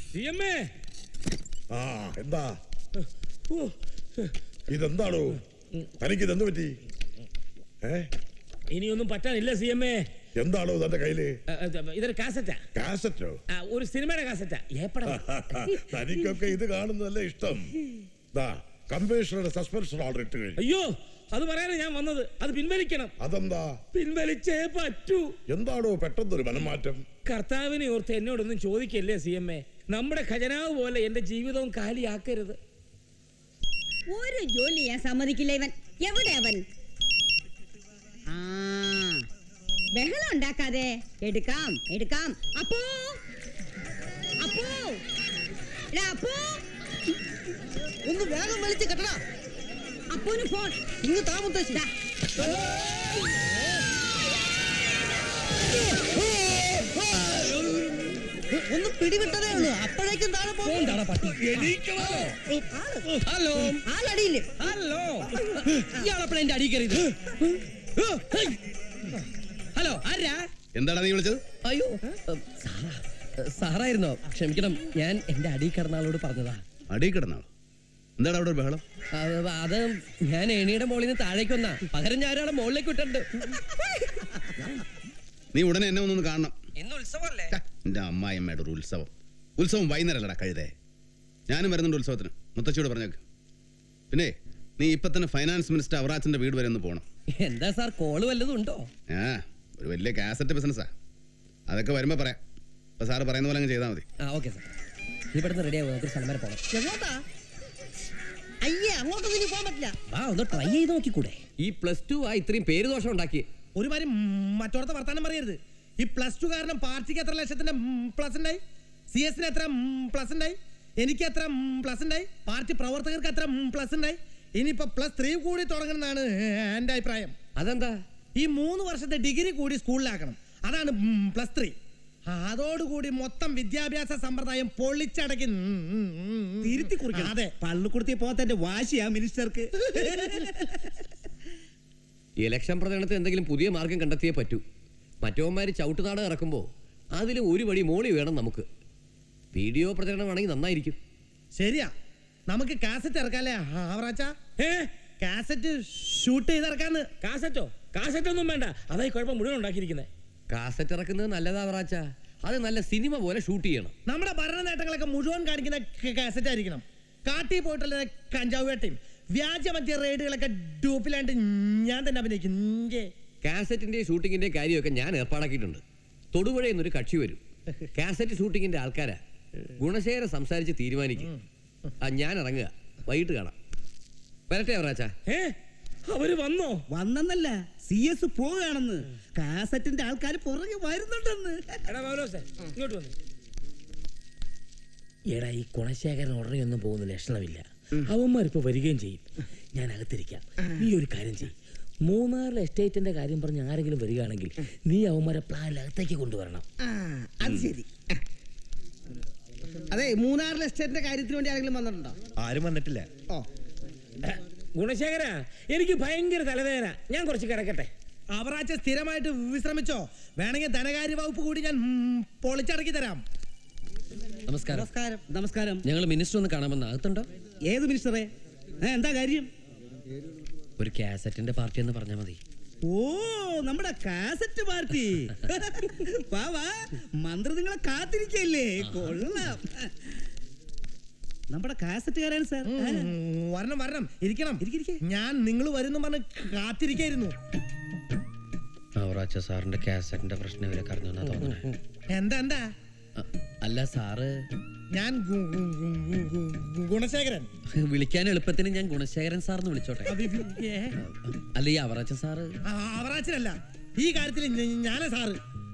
C M A ആ എന്താ ഇതെന്താണോ തനിക്ക് ഇതെന്ത് പറ്റി ഏ ഇനിയൊന്നും പറ്റാനില്ല സി എം എ എന്താണോ തന്റെ കയ്യില് ഇതൊരു കാസറ്റാ കാസറ്റോ ആ, ഒരു സിനിമയുടെ കാസറ്റാ ഏപ്പടാ തനിക്കൊക്കെ ഇത് കാണുന്നതല്ലേ ഇഷ്ടം ദാ കമ്മീഷണറുടെ സസ്പെൻഷൻ ഓർഡർ ഇട്ട് കഴിഞ്ഞു അയ്യോ അത് പറയാനാ ഞാൻ വന്നത് അത് പിൻവലിക്കണം അതെന്താ പിൻവലിച്ചേ പറ്റൂ എന്താണോ പെട്ടെന്നൊരു മനംമാറ്റം കർത്താവിനെ ഓർത്ത് എന്നോടൊന്നും ചോദിക്കല്ലേ സി എം എ നമ്മുടെ ഖജനാവ് പോലെ എന്റെ ജീവിതവും കാലിയാക്കരുത് ഒരു ജോലി ഞാൻ സമ്മതിക്കില്ല ഇവൻ എവിടെ അവൻ ആ ബഹളം ഉണ്ടാക്കാതെ എടുക്കാം എടുക്കാം അപ്പോ അപ്പോ എടാ, അപ്പോ ഒന്ന് വേഗം വലിച്ച് കെട്ടടാ അപ്പോന് ഫോൺ ഇങ്ങ് താ മുത്തശ്ശി ദാ. ഒന്ന് പിടിവിട്ടതേ ഉള്ളൂ അപ്പോഴേക്കും താഴെ പോകും ഹലോ ആളടിയില്ലേ ഹലോ ഇയാളെപ്പോഴാ എന്റെ അടി കയറിയത് ഹലോ ആരാ എന്താടാ നീ വിളിച്ചത് അയ്യോ സാറാ സാറായിരുന്നോ ക്ഷമിക്കണം ഞാൻ എന്റെ അടി കിടന്ന ആളോട് പറഞ്ഞതാ അടി കിടന്നാളോ എന്താടാ അവിടെ ഒരു ബഹളം അത് അത് ഞാൻ ഏണിയുടെ മുകളിൽ നിന്ന് താഴേക്ക് വന്നാ പകരം ഞാൻ ഒരാളെ മുകളിലേക്ക് വിട്ടിട്ടുണ്ട് നീ ഉടനെ എന്നെ ഒന്നൊന്ന് കാണണം ഇന്ന് ഉത്സവമല്ലേ ഛ, എന്റെ അമ്മായിയമ്മയുടെ ഒരു ഉത്സവം ഉത്സവം വൈകുന്നേരമല്ലടാ കഴുതേ ഞാനും വരുന്നുണ്ട് ഉത്സവത്തിന് മുത്തശ്ശിയോട് പറഞ്ഞേക്ക് പിന്നെ നീ ഇപ്പൊ തന്നെ ഫൈനാൻസ് മിനിസ്റ്റർ അവറാച്ചന്റെ വീട് വരെ ഒന്ന് പോകണം എന്താ സാർ കോള് വല്ലതും ഉണ്ടോ ആ ഒരു വലിയ കാസറ്റ് ബിസിനസ്സാ അതൊക്കെ വരുമ്പോ പറയാം അപ്പൊ സാറ് പറയുന്ന പോലെ അങ്ങ് ചെയ്താൽ മതി ആ ഓക്കെ സാർ നീ പെട്ടെന്ന് റെഡി ആവും നമുക്ക് സ്ഥലം വരെ പോകണം എങ്ങോട്ടാ അയ്യേ അങ്ങോട്ടൊന്നും ഇനി പോകാൻ പറ്റില്ല ആ ഒന്ന് ട്രൈ ചെയ്ത് നോക്കിക്കൂടെ ഈ പ്ലസ് ടു ആ ഇത്രയും പേര് ദോഷം ഉണ്ടാക്കി ഒരുമാതിരി മറ്റോടത്തെ വർത്താനം പറയരുത് ഈ പ്ലസ് ടു കാരണം പാർട്ടിക്ക് എത്ര ലക്ഷത്തിന്റെ പ്ലസ് ഉണ്ടായി സി എസിന് എത്ര പ്ലസ് ഉണ്ടായി എനിക്ക് എത്ര പ്ലസ് ഉണ്ടായി പാർട്ടി പ്രവർത്തകർക്ക് എത്ര പ്ലസ് ഉണ്ടായി ഇനിയിപ്പോ പ്ലസ് ത്രീ കൂടി തുടങ്ങണമെന്നാണ് എന്റെ അഭിപ്രായം അതെന്താ ഈ മൂന്ന് വർഷത്തെ ഡിഗ്രി കൂടി സ്കൂളിലാക്കണം അതാണ് പ്ലസ് ത്രീ അതോടുകൂടി മൊത്തം വിദ്യാഭ്യാസ സമ്പ്രദായം പൊളിച്ചടക്കി തിരുത്തി കുറിക്കണം അതെ പള്ളിക്കുടുത്തി പോത്തന്റെ വാശിയാ മിനിസ്റ്റർക്ക് ഇലക്ഷൻ പ്രചരണത്തിന് എന്തെങ്കിലും പുതിയ മാർഗം കണ്ടെത്തിയേ പറ്റൂ മറ്റവന്മാര് ചവിട്ടുനാട് ഇറക്കുമ്പോൾ അതിൽ ഒരു വഴി മോളി വേണം നമുക്ക് വീഡിയോ പ്രചരണമാണെങ്കിൽ നന്നായിരിക്കും ശരിയാ നമുക്ക് കാസറ്റ് ഇറക്കാല്ലേ ആവറാച്ച ഏ കാസറ്റ് ഷൂട്ട് ചെയ്തിറക്കാന്ന് കാസറ്റോ കാസറ്റ് ഒന്നും വേണ്ട അതായി കുഴപ്പം മുഴുവൻ ഉണ്ടാക്കിയിരിക്കുന്നത് കാസറ്റ് ഇറക്കുന്നത് നല്ലതാ പറച്ച അത് നല്ല സിനിമ പോലെ ഷൂട്ട് ചെയ്യണം നമ്മുടെ ഭരണ നേട്ടങ്ങളൊക്കെ മുഴുവൻ കാണിക്കുന്ന ക- കാസറ്റ് ആയിരിക്കണം കാട്ടി പോയിട്ടുള്ള കഞ്ചാവ് വേട്ടയും വ്യാജമധ്യ റെയ്ഡുകളൊക്കെ ഡൂപ്പിലാണ്ട് ഞാൻ തന്നെ അഭിനയിക്കും ഇഞ്ചേ. കാസറ്റിന്റെ ഷൂട്ടിങ്ങിന്റെ കാര്യമൊക്കെ ഞാൻ ഏർപ്പാടാക്കിയിട്ടുണ്ട് തൊടുപുഴയിൽ നിന്നൊരു കക്ഷി വരും കാസറ്റ് ഷൂട്ടിങ്ങിന്റെ ആൾക്കാരാ ഗുണശേഖരം സംസാരിച്ച് തീരുമാനിക്കും ആ ഞാൻ ഇറങ്ങുക വൈകിട്ട് കാണാം വരട്ടെ അവറാച്ച ഏ അവര് വന്നോ വന്നെന്നല്ല സി എസ് പോവുകയാണെന്ന് കാസറ്റിന്റെ ആൾക്കാർ പുറകെ വരുന്നുണ്ടെന്ന് എടാ പൗലോസേ ഇങ്ങോട്ട് വന്നു എടാ ഈ ഗുണശേഖരൻ ഉടനെ ഒന്നും പോകുന്ന ലക്ഷണമില്ല അവന്മാരിപ്പോ വരികയും ചെയ്യും ഞാൻ അകത്തിരിക്കാം നീ ഒരു കാര്യം ചെയ്യും മൂന്നാറിലെ എസ്റ്റേറ്റിന്റെ കാര്യം പറഞ്ഞ് ആരെങ്കിലും വരികയാണെങ്കിൽ നീ അവന്മാരെ പ്ലാനിലകത്തേക്ക് കൊണ്ടുവരണം ആ അത് ശരി അതെ മൂന്നാറിലെ എസ്റ്റേറ്റിന്റെ കാര്യത്തിന് വേണ്ടി ആരെങ്കിലും വന്നിട്ടുണ്ടോ ആരും വന്നിട്ടില്ല ഓ ഏ, ഗുണശേഖര എനിക്ക് ഭയങ്കര തലവേദന ഞാൻ കുറച്ച് കിടക്കട്ടെ അവറാച്ച സ്ഥിരമായിട്ട് വിശ്രമിച്ചോ വേണമെങ്കിൽ ധനകാര്യ വകുപ്പ് കൂടി ഞാൻ ഉം, പൊളിച്ചടക്കി തരാം നമസ്കാരം നമസ്കാരം നമസ്കാരം ഞങ്ങൾ മിനിസ്റ്റർ ഒന്ന് കാണാമെന്ന് അകത്തുണ്ടോ ഏത് മിനിസ്റ്ററെ ഏ, എന്താ കാര്യം ഒരു കാസറ്റിന്റെ പാർട്ടി എന്ന് പറഞ്ഞാൽ മതി ഓ നമ്മുടെ കാസറ്റ് പാർട്ടി വാ വാ മന്ത്രി നിങ്ങളെ കാത്തിരിക്കല്ലേ കൊള്ളാം നമ്മുടെ കാസറ്റുകാരാണ് സാർ ആ. ഉം, വരണം വരണം ഇരിക്കണം ഞാൻ നിങ്ങൾ വരുന്നു പറഞ്ഞ് കാത്തിരിക്കായിരുന്നു അവറാച്ച സാറിന്റെ കാസറ്റിന്റെ പ്രശ്നം ഇവരെ കറഞ്ഞു തോന്നണേ എന്താ എന്താ അ- അല്ല സാറ് ഞാൻ ഗു- ഗു- ഗു- ഗു- ഗു- ഗുണശേഖരൻ വിളിക്കാൻ എളുപ്പത്തിന് ഞാൻ ഗുണശേഖരൻ സാറിന് വിളിച്ചോട്ടെ അഭി- ഏ? അല്ല ഈ അവറാച്ച സാറ് ആ, അവറാച്ചനല്ല ഈ കാര്യത്തിൽ ഞ- ഞാനാ സാറ്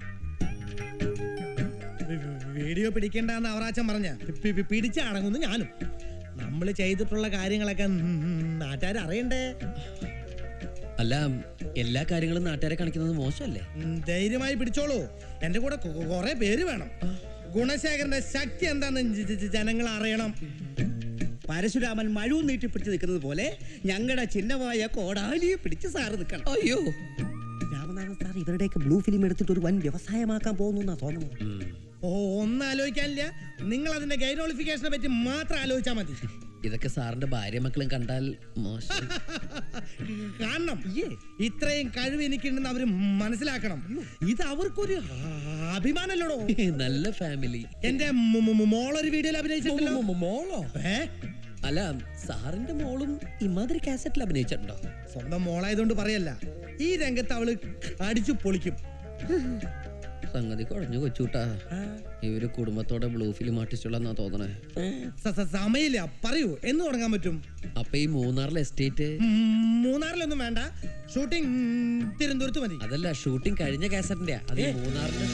വി- വി- വീഡിയോ പിടിക്കണ്ടെന്ന് അവറാച്ചൻ പറഞ്ഞ പിടിച്ച് അടങ്ങുന്നു ഞാനും നമ്മൾ ചെയ്തിട്ടുള്ള കാര്യങ്ങളൊക്കെ നാട്ടുകാർ അറിയണ്ടേ അല്ല എല്ലാ കാര്യങ്ങളും നാട്ടുകാരെ കാണിക്കുന്നത് മോശമല്ലേ ഉം, ധൈര്യമായി പിടിച്ചോളൂ എന്റെ കൂടെ കൊ- കുറെ പേര് വേണം ഗുണശേഖരന്റെ ശക്തി എന്താന്ന് ജ- ജ- ജനങ്ങൾ അറിയണം പരശുരാമൻ മഴവും നീട്ടി പിടിച്ച് നിൽക്കുന്നത് പോലെ ഞങ്ങളുടെ ചിഹ്നമായ കോടാലിയെ പിടിച്ച് സാറ് നിൽക്കണം അയ്യോ രാമനാഥൻ സാർ ഇവരുടെയൊക്കെ ബ്ലൂ ഫിലിം എടുത്തിട്ട് ഒരു വൻ വ്യവസായമാക്കാൻ പോകുന്നു എന്നാ തോന്നുന്നത് ഓ ഒന്നും ആലോചിക്കാനില്ല നിങ്ങൾ അതിന്റെ ഗൈനോളിഫിക്കേഷനെ പറ്റി മാത്രം ആലോചിച്ചാൽ മതി ഇതൊക്കെ സാറിന്റെ ഭാര്യ മക്കളും കണ്ടാൽ മോശം കാണണം ഇത്രയും കഴിവ് എനിക്കുണ്ടെന്ന് അവര് മനസ്സിലാക്കണം ഇത് അവർക്കൊരു അഭിമാനല്ലടോ നല്ല ഫാമിലി എന്റെ മു- മു- മു- മോളൊരു വീഡിയോയിൽ അഭിനയിച്ചിട്ടുണ്ടല്ലോ മോളോ ഏ അല്ല സാറിന്റെ മോളും ഇമാതിരി കാസറ്റിൽ അഭിനയിച്ചിട്ടുണ്ടോ സ്വന്തം മോളായതുകൊണ്ട് പറയല്ല ഈ രംഗത്ത് അവള് അടിച്ചു പൊളിക്കും സംഗതി കുഴഞ്ഞു കൊച്ചൂട്ടാ ഇവര് കുടുംബത്തോടെ ബ്ലൂ ഫിലിം ആർട്ടിസ്റ്റുകളെന്നാ തോന്നണേ സ- സ- സമയമില്ല പറയൂ എന്ന് തുടങ്ങാൻ പറ്റും അപ്പൊ ഈ മൂന്നാറിലെ എസ്റ്റേറ്റ് ഉം, മൂന്നാറിലൊന്നും വേണ്ട ഷൂട്ടിംഗ് തിരുവനന്തപുരത്ത് മതി അതല്ല ഷൂട്ടിംഗ് കഴിഞ്ഞ കാസറ്റിന്റെ അത് ഈ മൂന്നാറിലെ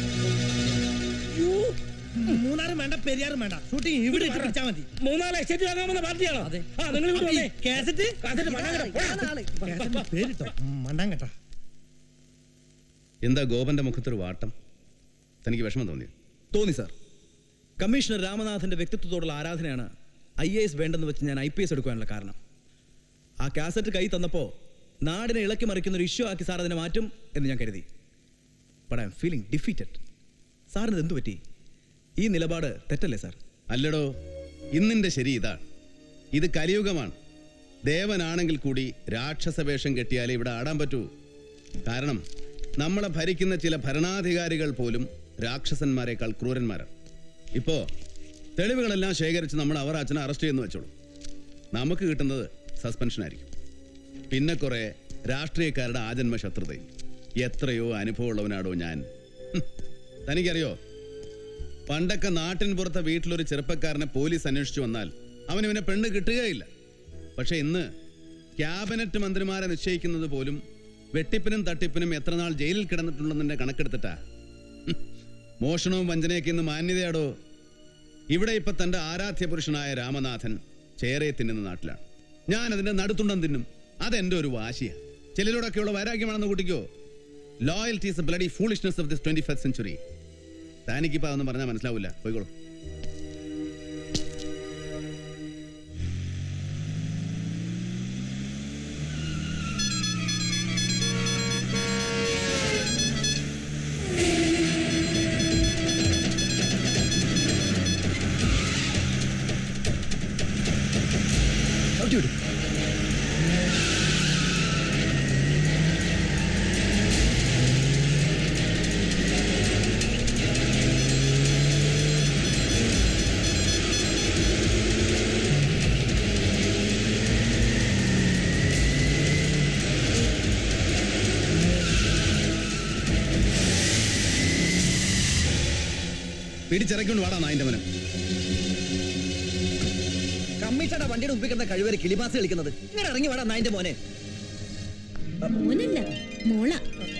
മൂന്നാറും വേണ്ട പെരിയാറും വേണ്ട ഷൂട്ടിംഗ് ഇവിടെ ഇട്ട് പിടിച്ചാൽ മതി മൂന്നാല് എസ്റ്റേറ്റ് വാങ്ങാമെന്ന പാർട്ടിയാണോ അതെ. ആ നിങ്ങൾ ഇവിടെ വന്നേ കാസറ്റ് കാസറ്റ് മണ്ണാങ്കര, പോടാ. കാസറ്റിന് പേരിട്ടോ മണ്ടാൻ കേട്ടാ എന്താ ഗോപന്റെ മുഖത്തൊരു വാട്ടം തനിക്ക് വിഷമം തോന്നിയോ തോന്നി സാർ കമ്മീഷണർ രാമനാഥന്റെ വ്യക്തിത്വത്തോടുള്ള ആരാധനയാണ് ഐ എ എസ് വേണ്ടെന്ന് വെച്ച് ഞാൻ ഐ പി എസ് എടുക്കാനുള്ള കാരണം ആ കാസറ്റ് കൈ തന്നപ്പോൾ നാടിനെ ഇളക്കി മറിക്കുന്ന ഒരു ഇഷ്യൂ ആക്കി സാർ അതിനെ മാറ്റും എന്ന് ഞാൻ കരുതി but I am feeling defeated സാറിന് എന്തു പറ്റി ഈ നിലപാട് തെറ്റല്ലേ സാർ അല്ലടോ ഇന്നിന്റെ ശരി ഇതാണ് ഇത് കലിയുഗമാണ് ദേവനാണെങ്കിൽ കൂടി രാക്ഷസ വേഷം കെട്ടിയാലേ ഇവിടെ ആടാൻ പറ്റൂ കാരണം നമ്മളെ ഭരിക്കുന്ന ചില ഭരണാധികാരികൾ പോലും രാക്ഷസന്മാരെക്കാൾ ക്രൂരന്മാരാണ് ഇപ്പോ തെളിവുകളെല്ലാം ശേഖരിച്ച് നമ്മൾ അവർ അച്ഛനെ അറസ്റ്റ് ചെയ്യുന്നു വെച്ചോളൂ നമുക്ക് കിട്ടുന്നത് സസ്പെൻഷൻ ആയിരിക്കും പിന്നെ കുറെ രാഷ്ട്രീയക്കാരുടെ ആജന്മ ശത്രുതയും എത്രയോ അനുഭവമുള്ളവനാടോ ഞാൻ ഹും, തനിക്കറിയോ പണ്ടൊക്കെ നാട്ടിൻ പുറത്തെ വീട്ടിലൊരു ചെറുപ്പക്കാരനെ പോലീസ് അന്വേഷിച്ചു വന്നാൽ അവന് ഇവനെ പെണ്ണ് കിട്ടുകയില്ല പക്ഷെ ഇന്ന് ക്യാബിനറ്റ് മന്ത്രിമാരെ നിശ്ചയിക്കുന്നത് പോലും വെട്ടിപ്പിനും തട്ടിപ്പിനും എത്ര നാൾ ജയിലിൽ കിടന്നിട്ടുണ്ടെന്നതിന്റെ കണക്കെടുത്തിട്ടാ ഹും. മോഷണവും വഞ്ചനയൊക്കെ ഇന്ന് മാന്യതയാടോ ഇവിടെ ഇപ്പൊ തന്റെ ആരാധ്യ പുരുഷനായ രാമനാഥൻ ചേരയെ തിന്നുന്ന നാട്ടിലാണ് ഞാൻ അതിന്റെ നടുത്തുണ്ടം തിന്നും അതെന്റെ ഒരു വാശിയാ ചിലരോടൊക്കെയുള്ള വൈരാഗ്യമാണെന്ന് കൂട്ടിക്കോ loyalty is bloody foolishness of this twenty first century താനിക്കിപ്പോ അതൊന്നും പറഞ്ഞാൽ മനസ്സിലാവില്ല പോയിക്കോളൂ പിടിച്ചിറക്കൊണ്ട് വാടാ നായിന്റെ മനം കമ്മീഷണറുടെ വണ്ടിയുടെ മുമ്പിൽ കിടന്ന കഴിവരെ കിളിമാസ് കളിക്കുന്നത് ഇങ്ങനെ ഇറങ്ങി വേണം നായിന്റെ മോനെ മോനല്ല മോള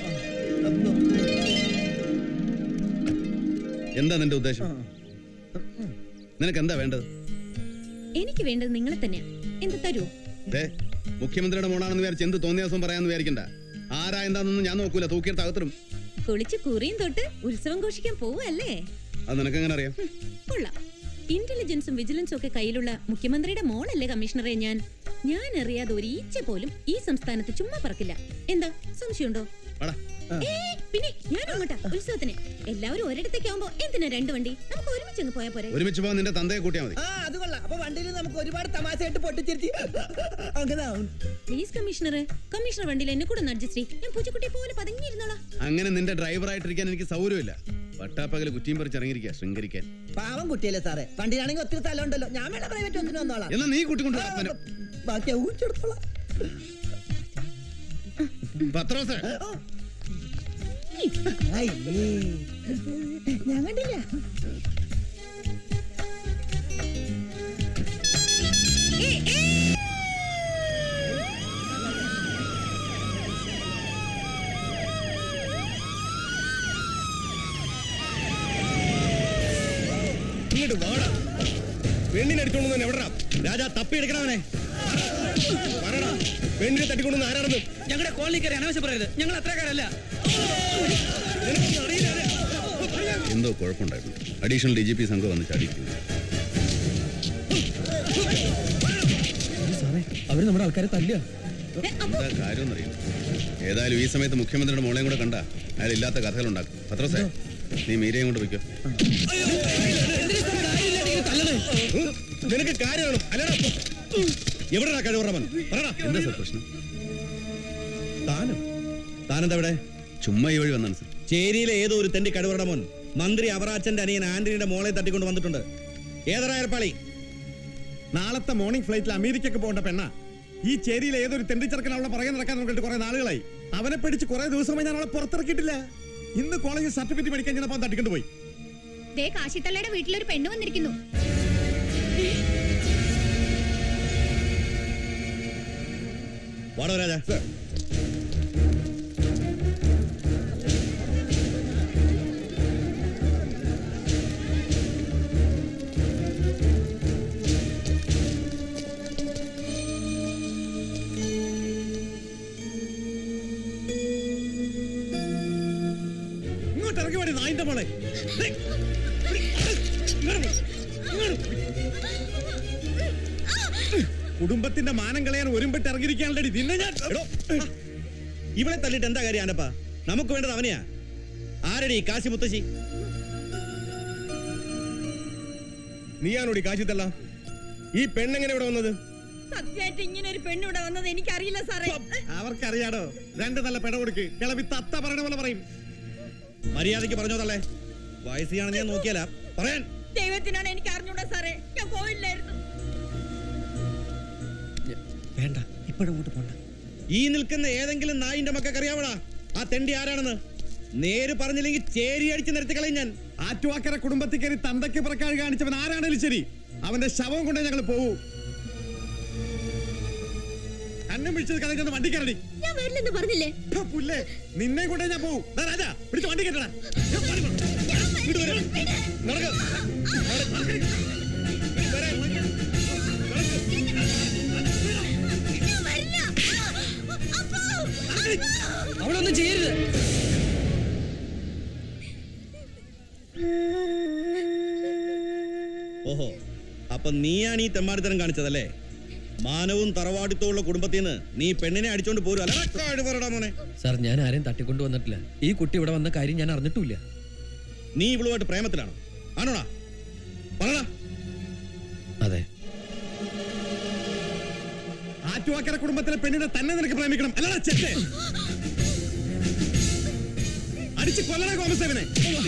എന്താ നിന്റെ ഉദ്ദേശം നിനക്ക് എന്താ വേണ്ടത് എനിക്ക് വേണ്ടത് നിങ്ങളെ തന്നെയാ എന്ത് തരൂ ദേ മുഖ്യമന്ത്രിയുടെ മോളാണെന്ന് വിചാരിച്ച് എന്ത് തോന്നിയ ദിവസം പറയാന്ന് വിചാരിക്കണ്ട ആരാ എന്താണെന്നൊന്നും ഞാൻ നോക്കൂല തൂക്കിയെടുത്ത് അകത്തിടും കുളിച്ച് കുറിയും തൊട്ട് ഉത്സവം ഘോഷിക്കാൻ പോവല്ലേ അത് നിനക്ക് എങ്ങനെ അറിയാം ഹും, കൊള്ളാം ഇന്റലിജൻസും വിജിലൻസും ഒക്കെ കയ്യിലുള്ള മുഖ്യമന്ത്രിയുടെ മോളല്ലേ കമ്മീഷണറെ ഞാൻ ഞാൻ അറിയാതെ ഒരു ഈച്ച പോലും ഈ സംസ്ഥാനത്ത് ചുമ്മാ പറക്കില്ല എന്താ സംശയമുണ്ടോ വാടാ ഏ, പിന്നെ ഞാൻ അങ്ങോട്ടാ ഉത്സവത്തിന് എല്ലാവരും ഒരിടത്തേക്കാവുമ്പോ എന്തിനാ രണ്ട് വണ്ടി നമുക്ക് ഒരുമിച്ച് അങ്ങ് പോയാ പോരെ ഒരുമിച്ച് പോകാൻ നിന്റെ തന്തയെ കൂട്ടിയാൽ മതി ആ അത് കൊള്ളാം അപ്പൊ വണ്ടിയിൽ നമുക്ക് ഒരുപാട് തമാശയായിട്ട് പൊട്ടിച്ചിരുത്തി അങ്ങനെ ആവും. പ്ലീസ് കമ്മീഷണർ കമ്മീഷണർ വണ്ടിയിൽ എന്നെ കൂടെ ഒന്ന് അഡ്ജസ്റ്റ് ചെയ്യും ഞാൻ പൂച്ചക്കുട്ടിയെ പോലെ പതുങ്ങിയിരുന്നോളാം അങ്ങനെ നിന്റെ ഡ്രൈവറായിട്ടിരിക്കാൻ എനിക്ക് സൗകര്യമില്ല പട്ടാപ്പകല് കുറ്റിയും പറിച്ച് ഇറങ്ങിയിരിക്കുക ശൃംഗരിക്കാൻ പാവം കുട്ടിയല്ലേ സാറേ വണ്ടിയിലാണെങ്കിൽ ഒത്തിരി സ്ഥലം ഉണ്ടല്ലോ ഞാൻ വേണം പ്രൈവറ്റ് ഒന്നിനും വന്നോളാം എന്നാ നീ കൂട്ടിക്കൊണ്ട് ആ, വാ, അപ്പനെ. ബാക്കി ഊച്ചെടുത്തോളാം പത്രോസേ അയ്യേ. ഞാൻ കണ്ടില്ല ഇങ്ങോട്ട് വാടാ പെണ്ണിനെ അടിച്ചോണ്ട് എവിടാ രാജാ തപ്പി എടുക്കണവനെ പറടാ പെണ്ണിനെ തട്ടിക്കൊണ്ടു ആരാണെന്ന് ഞങ്ങളുടെ കോളനിക്കാരെ അനാവശ്യം പറയരുത് ഞങ്ങൾ അത്രക്കാരല്ല നിനക്കൊന്നും അറിയില്ല എന്തോ കുഴപ്പമുണ്ടായിരുന്നു അഡീഷണൽ ഡി ജി പി സംഘം വന്ന് ചാടിയിരിക്കുന്നു അവര് നമ്മുടെ ആൾക്കാരെ തല്ലുക എന്താ കാര്യം എന്നറിയില്ല ഏതായാലും ഈ സമയത്ത് മുഖ്യമന്ത്രിയുടെ മോളെയും കൂടെ കണ്ട അയാൾ ഇല്ലാത്ത കഥകളുണ്ടാക്കും പത്രോസേ നീ മീരയും കൊണ്ട് വയ്ക്കോ നിനക്ക് കാര്യമാണ് അല്ലടാ എവിടെടാ കഴിവറവൻ പറടാ എന്താ സാർ പ്രശ്നം താനും താനെന്താ ഇവിടെ ചുമ്മാ ഈ വഴി വന്നാണ് സാർ ചേരിയിലെ ഏതോ ഒരു തെണ്ടി കഴിവറയുടെ മോൻ മന്ത്രി അവറാച്ചന്റെ അനിയൻ ആന്റണിയുടെ മോളെ തട്ടിക്കൊണ്ട് വന്നിട്ടുണ്ട് ഏതറാ ഏർപ്പാളി നാളത്തെ മോർണിംഗ് ഫ്ലൈറ്റിൽ അമേരിക്കക്ക് പോകേണ്ട പെണ്ണ ഈ ചേരിയിലെ ഏതൊരു തെണ്ടിച്ചെറുക്കൻ അവളെ പുറകെ നടക്കാൻ നോക്കിയിട്ട് കുറെ നാളുകളായി അവനെ പിടിച്ച് കുറെ ദിവസമായി ഞാൻ അവളെ പുറത്തിറക്കിയിട്ടില്ല ഇന്ന് കോളേജിൽ സർട്ടിഫിക്കറ്റ് മേടിക്കാൻ ചെന്നപ്പോൾ അവൻ തട്ടിക്കൊണ്ട് പോയി ദേ കാശിത്തള്ളയുടെ വീട്ടിലൊരു പെണ്ണ് വന്നിരിക്കുന്നു വാടോ രാജ ഇങ്ങോട്ട് ഇറങ്ങി വേണ്ടി നായിന്റെ മോളെ ദേ, ഇങ്ങോട്ട് പോ, ഇങ്ങോട്ട് പോ. കുടുംബത്തിന്റെ മാനം കളയാൻ ഒരുമ്പിട്ട് ഇറങ്ങിയിരിക്കാനുള്ളടി നിന്നെ ഞാൻ എടോ, ഇവളെ തല്ലിട്ട് എന്താ കാര്യം ആനപ്പാ നമുക്ക് വേണ്ടത് അവനെയാ ആരടി കാശി മുത്തശ്ശി നീയാണോടി കാശിത്തല്ല ഈ പെണ്ണെങ്ങനെ ഇവിടെ വന്നത് സത്യമായിട്ട് ഇങ്ങനെ ഒരു പെണ്ണിവിടെ വന്നത് എനിക്കറിയില്ല സാറേ അവർക്കറിയാടോ രണ്ട് നല്ല പെട കൊടുക്ക് കിളവി തത്ത പറയണ പോലെ പറയും മര്യാദയ്ക്ക് പറഞ്ഞോതല്ലേ വയസ്സിയാണെന്ന് ഞാൻ നോക്കിയാലാ പറയാൻ ദൈവത്തിനാണ് എനിക്ക് അറിഞ്ഞൂടാ സാറേ ഞാൻ പോയില്ലായിരുന്നു വേണ്ട ഇപ്പോഴങ്ങോട്ട് പോണ്ട ഈ നിൽക്കുന്ന ഏതെങ്കിലും നായിന്റെ മക്കൾക്ക് അറിയാവടാ ആ തെണ്ടി ആരാണെന്ന് നേര് പറഞ്ഞില്ലെങ്കിൽ ചേരി അടിച്ച് നിരത്തി കളയും ഞാൻ ആറ്റുവാക്കര കുടുംബത്തിൽ കയറി തന്തയ്ക്ക് പുറക്കാഴ് കാണിച്ചവൻ ആരാണേലും ശരി അവന്റെ ശവം കൊണ്ടേ ഞങ്ങൾ പോവൂ കണ്ണും പിടിച്ചത് കഥ ചെന്ന് വണ്ടി കയറടി ഞാൻ വരില്ലെന്ന് പറഞ്ഞില്ലേ ഥ, പുല്ലേ നിന്നെ കൊണ്ടേ ഞാൻ പോവും ദാ രാജാ പിടിച്ച് വണ്ടി കയറ്റടാ ഞാൻ പാടി പോണം. ഇങ്ങോട്ട് വരൂ. നടക്ക്. അവിടെ നടക്ക്. വരാൻ. അവളൊന്നും ചെയ്യരുത് ഓഹോ അപ്പൊ നീയാണ് ഈ തെമ്മാടിത്തരം കാണിച്ചതല്ലേ മാനവും തറവാടിത്തവും ഉള്ള കുടുംബത്തിൽ നിന്ന് നീ പെണ്ണിനെ അടിച്ചോണ്ട് പോരും അല്ല പറടാ മോനെ സാർ ഞാൻ ആരെയും തട്ടിക്കൊണ്ടു വന്നിട്ടില്ല ഈ കുട്ടി ഇവിടെ വന്ന കാര്യം ഞാൻ അറിഞ്ഞിട്ടില്ല നീ ഇവളുമായിട്ട് പ്രേമത്തിലാണോ ആണോടാ പറടാ അതെ ആറ്റുവാക്കര കുടുംബത്തിലെ പെണ്ണിനെ തന്നെ നിനക്ക് പ്രേമിക്കണം അല്ലടാ ചെറ്റേ അടിച്ച് കൊല്ലണ കോമസേവനെ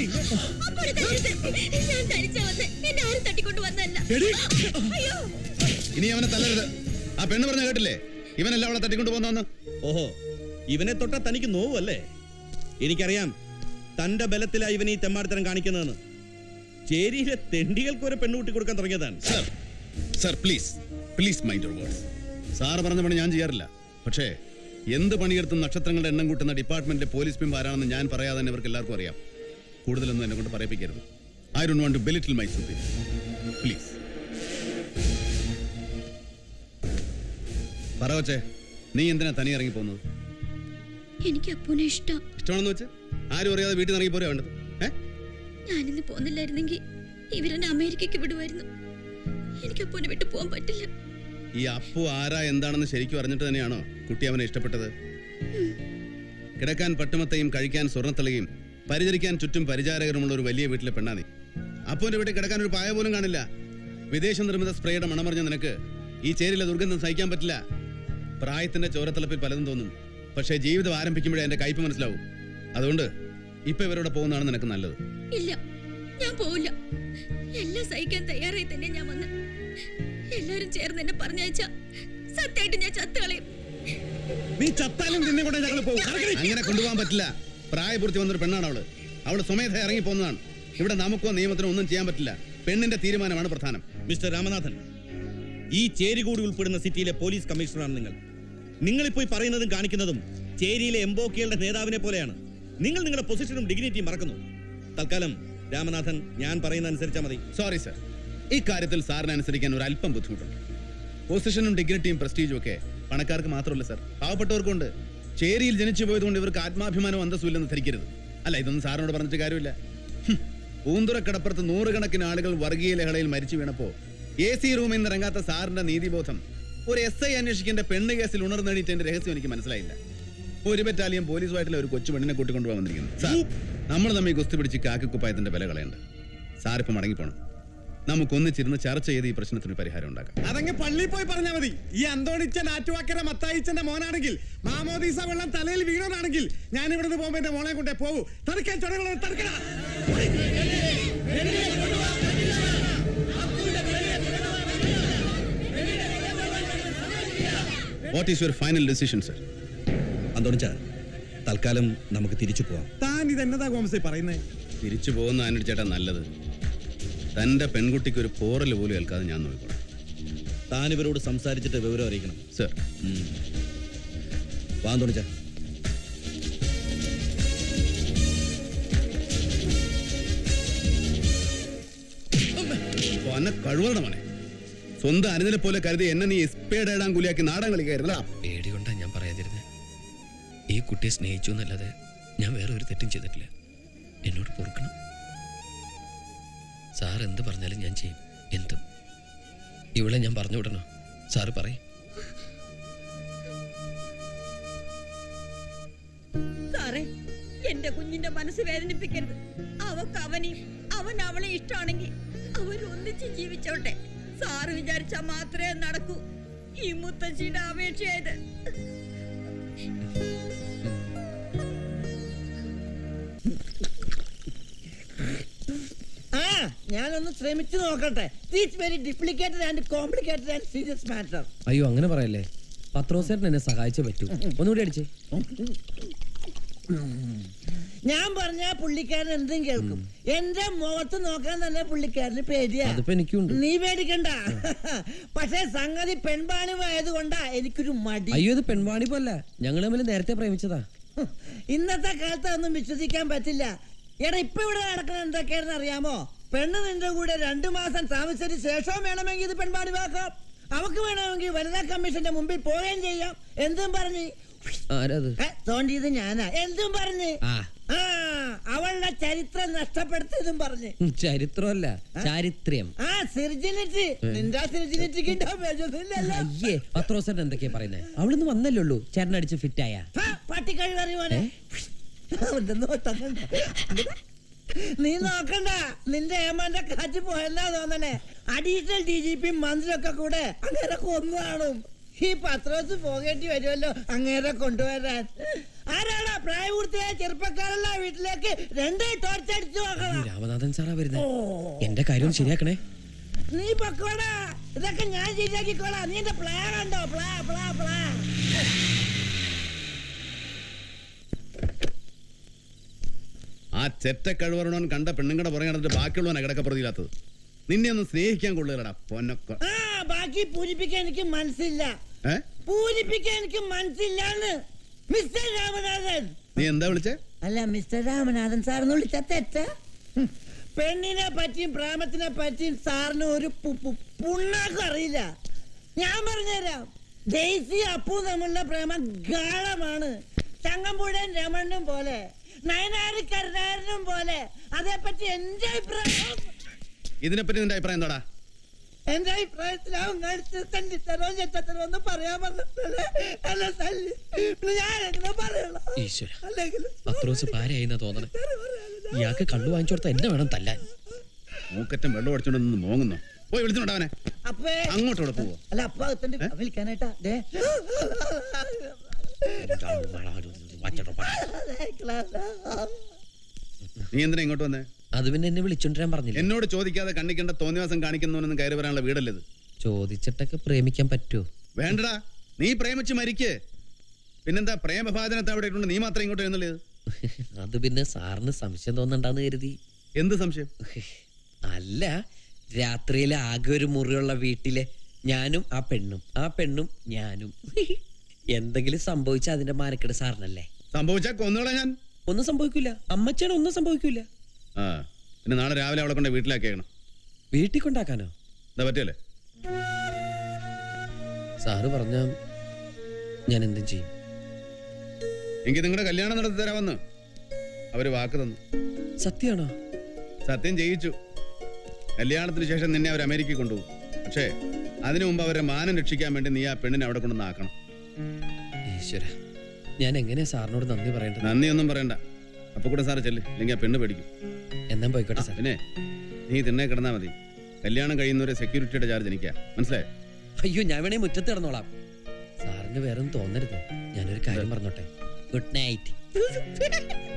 ഞാൻ തനിച്ചാ വന്ന് എന്നെ ആരും തട്ടിക്കൊണ്ട് വന്നല്ല എടി അയ്യോ ഇനി അവനെ തല്ലരുത് ആ പെണ്ണ് പറഞ്ഞ കേട്ടില്ലേ ഇവനല്ല അവളെ തട്ടിക്കൊണ്ട് പോന്നു ഓഹോ ഇവനെ തൊട്ട തനിക്ക് നോവല്ലേ എനിക്കറിയാം തന്റെ ബലത്തിലാ ഇവൻ ഈ തെമ്മാടിത്തരം കാണിക്കുന്നതെന്ന് ചേരിയിലെ തെണ്ടികൾക്ക് ഒരു പെണ്ണുകൂട്ടി കൊടുക്കാൻ തുടങ്ങിയതാണ് sir sir please please mind your words sir പറഞ്ഞ പണി ഞാൻ ചെയ്യാറില്ല പക്ഷേ എന്ത് പണിയെടുത്തും നക്ഷത്രങ്ങളുടെ എണ്ണം കൂട്ടുന്ന ഡിപ്പാർട്ട്മെന്റിലെ പോലീസ് പിമ്പ് ആരാണെന്ന് ഞാൻ പറയാതെ തന്നെ ഇവർക്ക് എല്ലാവർക്കും അറിയാം കൂടുതലൊന്നും എന്നെ കൊണ്ട് പറയിപ്പിക്കരുത് I don't want to belittle my superior please പറ വച്ചേ നീ എന്തിനാ തനി ഇറങ്ങി പോകുന്നത് എനിക്ക് അപ്പൂനെ ഇഷ്ടം ഇഷ്ടമാണെന്ന് വെച്ച് ആരും അറിയാതെ വീട്ടിൽ നിന്ന് ഇറങ്ങി പോരാ വേണ്ടത് ഏ ഞാനിന്ന് പോന്നില്ലായിരുന്നെങ്കിൽ ഇവരെന്നെ അമേരിക്കക്ക് വിടുമായിരുന്നു എനിക്ക് അപ്പൂനെ വിട്ടു പോകാൻ പറ്റില്ല ഈ അപ്പു ആരാ എന്താണെന്ന് ശരിക്കും അറിഞ്ഞിട്ട് തന്നെയാണോ കുട്ടി അവനെ ഇഷ്ടപ്പെട്ടത് കിടക്കാൻ പട്ടുമത്തയും കഴിക്കാൻ സ്വർണ്ണത്തളയും പരിചരിക്കാൻ ചുറ്റും പരിചാരകരുമുള്ള ഒരു വലിയ വീട്ടിലെ പെണ്ണാ നീ അപ്പുവിന്റെ വീട്ടിൽ കിടക്കാൻ ഒരു പായ പോലും കാണില്ല വിദേശ നിർമ്മിത സ്പ്രേയുടെ മണമറിഞ്ഞ നിനക്ക് ഈ ചേരിലെ ദുർഗന്ധം സഹിക്കാൻ പറ്റില്ല പ്രായത്തിന്റെ ചോരത്തിളപ്പിൽ പലതും തോന്നും പക്ഷേ ജീവിതം ആരംഭിക്കുമ്പോഴേ എന്റെ കയ്പ് മനസ്സിലാവും അതുകൊണ്ട് ഇപ്പൊ ഇവരോട് പോകുന്നതാണ് നിനക്ക് നല്ലത് ഇല്ല ഞാൻ പോവില്ല എല്ലാം സഹിക്കാൻ തയ്യാറായി തന്നെ ഞാൻ വന്ന് എല്ലാരും ചേർന്ന് എന്നെ പറഞ്ഞയച്ച സത്യമായിട്ട് ഞാൻ ചത്തുകളയും നീ ചത്താലും നിന്നെ കൊണ്ടേ ഞങ്ങൾ പോകും നടക്കടി. അങ്ങനെ കൊണ്ടുപോകാൻ പറ്റില്ല പ്രായപൂർത്തി വന്നൊരു പെണ്ണാണ് അവള് അവള് സ്വമേധ ഇറങ്ങി പോകുന്നതാണ് ഇവിടെ നമുക്കോ നിയമത്തിനോ ഒന്നും ചെയ്യാൻ പറ്റില്ല പെണ്ണിന്റെ തീരുമാനമാണ് പ്രധാനം മിസ്റ്റർ രാമനാഥൻ ഈ ചേരി കൂടി ഉൾപ്പെടുന്ന സിറ്റിയിലെ പോലീസ് കമ്മീഷണറാണ് നിങ്ങൾ നിങ്ങളിപ്പോ ഈ പറയുന്നതും കാണിക്കുന്നതും ചേരിയിലെ എംബോക്കികളുടെ നേതാവിനെ പോലെയാണ് നിങ്ങൾ നിങ്ങളുടെ പൊസിഷനും ഡിഗ്നിറ്റിയും മറക്കുന്നു തൽക്കാലം രാമനാഥൻ ഞാൻ പറയുന്ന അനുസരിച്ചാൽ മതി സോറി സർ ഈ കാര്യത്തിൽ സാറിനെ അനുസരിക്കാൻ ഒരു അല്പം ബുദ്ധിമുട്ടുണ്ട് പൊസിഷനും ഡിഗ്നിറ്റിയും പ്രസ്റ്റീജും ഒക്കെ പണക്കാർക്ക് മാത്രമല്ല സർ പാവപ്പെട്ടവർക്കുണ്ട് ചേരിയിൽ ജനിച്ചു പോയതുകൊണ്ട് ഇവർക്ക് ആത്മാഭിമാനവും അന്തസ്സും ഇല്ലെന്ന് ധരിക്കരുത് അല്ല ഇതൊന്നും സാറിനോട് പറഞ്ഞിട്ട് കാര്യമില്ല ഹും. പൂന്തുറക്കടപ്പുറത്ത് നൂറുകണക്കിന് ആളുകൾ വർഗീയ ലഹളയിൽ മരിച്ചു വീണപ്പോ എ സി റൂമിൽ നിന്ന് ഇറങ്ങാത്ത സാറിന്റെ നീതിബോധം ഒരു എസ് ഐ അന്വേഷിക്കേണ്ട പെണ്ണ് കേസിൽ ഉണർന്നെണീറ്റതിന്റെ രഹസ്യം എനിക്ക് മനസ്സിലായില്ല ഒരു ബറ്റാലിയൻ പോലീസുമായിട്ടുള്ള ഒരു കൊച്ചു പെണ്ണിനെ കൂട്ടിക്കൊണ്ടുപോകാൻ വന്നിരിക്കുന്നു സാർ നമ്മൾ തമ്മിൽ കുസ്തി പിടിച്ച് കാക്കക്കുപ്പായത്തിന്റെ വില കളയണ്ട സാറിപ്പ് മടങ്ങിപ്പോണം നമുക്കൊന്നിച്ചിരുന്ന് ചർച്ച ചെയ്ത് ഈ പ്രശ്നത്തിന് പരിഹാരം ഉണ്ടാക്കാം അതങ്ങ് പള്ളിയിൽ പോയി പറഞ്ഞാ മതി ഈ അന്തോണിച്ചൻ ആറ്റുവാക്കര മത്തായിച്ചന്റെ മോനാണെങ്കിൽ മാമോദീസ വെള്ളം തലയിൽ വീണോനാണെങ്കിൽ ഞാൻ ഇവിടുന്ന് പോകുമ്പോ എന്റെ മോളെ കൊണ്ടേ പോകൂ തടുക്കാൻ ചുടകളെ തടുക്കണ what is your final decision sir അന്തോണിച്ച തൽക്കാലം നമുക്ക് തിരിച്ചു പോവാം താൻ ഇത് എന്നതാ ഗോമസേ പറയുന്നേ തിരിച്ചു പോകുന്ന ആനടി ചേട്ടാ നല്ലത് തന്റെ പെൺകുട്ടിക്ക് ഒരു പോറൽ പോലും ഏൽക്കാതെ ഞാൻ നോക്കിക്കോളാം താൻ ഇവരോട് സംസാരിച്ചിട്ട് വിവരം അറിയിക്കണം സർ വാ അന്തോണിച്ച അന്നെ കഴിവറുടെ മോനെ സ്വന്തം അനുദിനെ പോലെ കരുതി എന്നെ നീ എസ്പേഡ് ഇടാൻ കൂലിയാക്കി നാടൻ കളിക്കായിരുന്നടാ പേടി കൊണ്ടാ ഞാൻ പറയാതിരുന്നത് ഈ കുട്ടിയെ സ്നേഹിച്ചു എന്നല്ലാതെ ഞാൻ വേറെ ഒരു തെറ്റും ചെയ്തിട്ടില്ല എന്നോട് പൊറുക്കണം സാർ എന്ത് പറഞ്ഞാലും ഞാൻ ചെയ്യും എന്തും ഇവളെ ഞാൻ പറഞ്ഞു വിടണോ സാറ് പറയും സാറേ എന്റെ കുഞ്ഞിന്റെ മനസ്സ് വേദനിപ്പിക്കരുത് അവക്ക് അവനെയും അവൻ അവളെ ഇഷ്ടമാണെങ്കിൽ അവരൊന്നിച്ച് ജീവിച്ചോട്ടെ സാറ് വിചാരിച്ചാ മാത്രമേ നടക്കൂ ഈ മുത്തശ്ശിയുടെ അപേക്ഷയായത് ആ ഞാനൊന്ന് ശ്രമിച്ചു നോക്കട്ടെ it's very duplicated and complicated and serious matter അയ്യോ അങ്ങനെ പറയല്ലേ പത്രോസേട്ടൻ എന്നെ സഹായിച്ചേ പറ്റൂ ഒന്നുകൂടി അടിച്ചേ ഞാൻ പറഞ്ഞ പുള്ളിക്കാരൻ എന്തും കേൾക്കും എന്റെ മുഖത്ത് നോക്കാൻ തന്നെ പുള്ളിക്കാരന് പേടിയാ അതിപ്പോ എനിക്കുണ്ട് നീ പേടിക്കണ്ട പക്ഷെ സംഗതി പെൺപാണിവായത് കൊണ്ടാ എനിക്കൊരു മടി അയ്യോ ഇത് പെൺവാണിപ്പല്ല ഞങ്ങൾ തമ്മിൽ നേരത്തെ പ്രേമിച്ചതാ ഇന്നത്തെ കാലത്ത് ഒന്നും വിശ്വസിക്കാൻ പറ്റില്ല എടാ ഇപ്പൊ ഇവിടെ നടക്കുന്ന എന്തൊക്കെയാണെന്ന് അറിയാമോ പെണ്ണ് നിന്റെ കൂടെ രണ്ടു മാസം താമസിച്ചതിന് ശേഷവും വേണമെങ്കിൽ ഇത് പെൺപാണിവാക്കാം അവക്ക് വേണമെങ്കിൽ വനിതാ കമ്മീഷന്റെ മുമ്പിൽ പോവുകയും ചെയ്യാം എന്തും പറഞ്ഞ് ആരത് ഏ, തോണ്ടിയത് ഞാനാ എന്തും പറഞ്ഞ് ആ ആ അവളുടെ ചരിത്രം നഷ്ടപ്പെടുത്തിയതും പറഞ്ഞ് ഉം, ചരിത്രമല്ല ചാരിത്രം ആ സിർജിനിറ്റി നിന്റെ സിർജിനിറ്റിക്ക് ഉണ്ടാവില്ലല്ലോ അയ്യേ പത്രോസേട്ടൻ എന്തൊക്കെയാ പറയുന്നത് അവിടുന്ന് വന്നല്ലേ ഉള്ളൂ ചേട്ടനടിച്ച് ഫിറ്റായ പട്ടിക്കഴി പറയുവാനെ നീ നോക്കണ്ട നിന്റെ ഏമാന്റെ കാറ്റ് പോയെന്നാ തോന്നണേ അഡീഷണൽ ഡി ജി പി മന്ത്രിയൊക്കെ കൂടെ അങ്ങേരെ കൊന്നു കാണും ഈ പത്രോസ് പോകേണ്ടി വരുമല്ലോ അങ്ങേരെ കൊണ്ടുവരാൻ ആരാടാ പ്രായപൂർത്തിയായ ചെറുപ്പക്കാരല്ല വീട്ടിലേക്ക് രണ്ട് ടോർച്ച് അടിച്ചു നോക്കണം രാമനാഥൻ സാറാ വരുന്നത് എന്റെ കാര്യം ഒന്ന് ശരിയാക്കണേ നീ പൊക്കോടാ ഇതൊക്കെ ഞാൻ ശരിയാക്കിക്കോളാം നീ എന്റെ പ്ലാ കണ്ടോ പ്ലാ പ്ലാ പ്ലാ ആ ചെറ്റ കഴിവറണവൻ കണ്ട പെണ്ണുങ്ങളുടെ പുറകെ നടന്നിട്ട് ബാക്കിയുള്ളവനെ കിടക്കപ്രതിയില്ലാത്തത് നിന്നെ ഒന്ന് സ്നേഹിക്കാൻ കൊള്ളുകടാ പൊന്നൊക്ക ആ ബാക്കി പൂരിപ്പിക്കാൻ എനിക്ക് മനസ്സില്ല ഏ പൂരിപ്പിക്കാൻ എനിക്ക് മനസ്സില്ലാന്ന് മിസ്റ്റർ രാമനാഥൻ നീ എന്താ വിളിച്ചേ അല്ല മിസ്റ്റർ രാമനാഥൻ സാറിന് വിളിച്ച തെറ്റ ഹും. പെണ്ണിനെ പറ്റിയും പ്രേമത്തിനെ പറ്റിയും സാറിന് ഒരു പു- പു- പുണ്ണാക്കും അറിയില്ല ഞാൻ പറഞ്ഞുതരാം ഡെയ്സി അപ്പു തമ്മിലുള്ള പ്രേമം ഗാഢമാണ് ചങ്ങമ്പുഴൻ രമണനും പോലെ നയനാരി കരുണാരനും പോലെ അതേപ്പറ്റി എന്റെ അഭിപ്രായം ഇതിനെപ്പറ്റി നിന്റെ അഭിപ്രായം എന്താടാ എന്റെ അഭിപ്രായത്തിൽ അവൻ കഴിച്ച് തന്നിത്തരോ ചെറ്റത്തരോ എന്ന് പറയാൻ പറഞ്ഞിട്ടല്ലേ എന്നെ തല്ലി പിന്നെ ഞാൻ എങ്ങനെ പറയണം ഈശ്വര അല്ലെങ്കിൽ പത്രോസ് പാരയായിന്നാ തോന്നണേ ഇയാൾക്ക് കള്ളു വാങ്ങിച്ചു കൊടുത്താൽ എന്നെ വേണം തല്ലാൻ മൂക്കറ്റം വെള്ളം അടിച്ചോണ്ട് നിന്ന് മോങ്ങുന്നു പോയി വിളിച്ചിട്ടുണ്ടോ അവനെ അപ്പേ അങ്ങോട്ടൂടെ പോവോ അല്ല അപ്പ അകത്തുണ്ട് വിളിക്കാനായിട്ടാ ദേ. നീ എന്തിനാ ഇങ്ങോട്ട് വന്നേ അത് പിന്നെ എന്നെ വിളിച്ചോണ്ടിരാൻ പറഞ്ഞില്ല എന്നോട് ചോദിക്കാതെ കണ്ണിക്കണ്ട തോന്നിവാസം കാണിക്കുന്നവനൊന്നും കയറി വരാനുള്ള വീടല്ലത് ചോദിച്ചിട്ടൊക്കെ പ്രേമിക്കാൻ പറ്റുമോ വേണ്ടടാ നീ പ്രേമിച്ച് മരിക്ക് പിന്നെന്താ പ്രേമഭാജനത്തെ അവിടെ ഇട്ടുണ്ട് നീ മാത്രം ഇങ്ങോട്ട് എഴുന്നള്ളത് അത് പിന്നെ സാറിന് സംശയം തോന്നണ്ടാന്ന് കരുതി എന്ത് സംശയം അല്ല രാത്രിയിലെ ആകെ ഒരു മുറിയുള്ള വീട്ടിലെ ഞാനും ആ പെണ്ണും ആ പെണ്ണും ഞാനും എന്തെങ്കിലും സംഭവിച്ച അതിന്റെ മാനക്കെട് സാറിനല്ലേ സംഭവിച്ചാ കൊന്നുകളാ ഞാൻ ഒന്നും സംഭവിക്കില്ല അമ്മച്ചാണ് ഒന്നും സംഭവിക്കില്ല ആ പിന്നെ നാളെ രാവിലെ അവളെ കൊണ്ട് വീട്ടിലാക്കിയേക്കണം വീട്ടിൽ കൊണ്ടാക്കാനോ എന്താ പറ്റിയല്ലേ സാറ് പറഞ്ഞ ഞാൻ എന്തും ചെയ്യും എങ്കിൽ നിങ്ങളുടെ കല്യാണം നടത്തി തരാമെന്ന് അവര് വാക്ക് തന്നു സത്യമാണോ സത്യം ചെയ്യിച്ചു കല്യാണത്തിന് ശേഷം നിന്നെ അവർ അമേരിക്കയിൽ കൊണ്ടുപോകും പക്ഷേ അതിനു മുമ്പ് അവരുടെ മാനം രക്ഷിക്കാൻ വേണ്ടി നീ ആ പെണ്ണിനെ അവിടെ കൊണ്ടുവന്ന് ആക്കണം ഈശ്വര ഞാൻ എങ്ങനെയാ സാറിനോട് നന്ദി പറയേണ്ടത് നന്ദിയൊന്നും പറയണ്ട അപ്പൊ കൂടെ സാറ് ചെല്ല് അല്ലെങ്കിൽ ആ പെണ്ണ് പേടിക്കും എന്നാ പോയിക്കോട്ടെ സാർ പിന്നെ നീ തിണ്ണേ കിടന്നാ മതി കല്യാണം കഴിയുന്നവരെ സെക്യൂരിറ്റിയുടെ ചാർജ് എനിക്കാ മനസ്സിലായോ അയ്യോ ഞാൻ വേണേ മുറ്റത്ത് കിടന്നോളാം സാറിന് വേറെ ഒന്നും തോന്നരുത് ഞാനൊരു കാര്യം പറഞ്ഞോട്ടെ ഗുഡ് നൈറ്റ്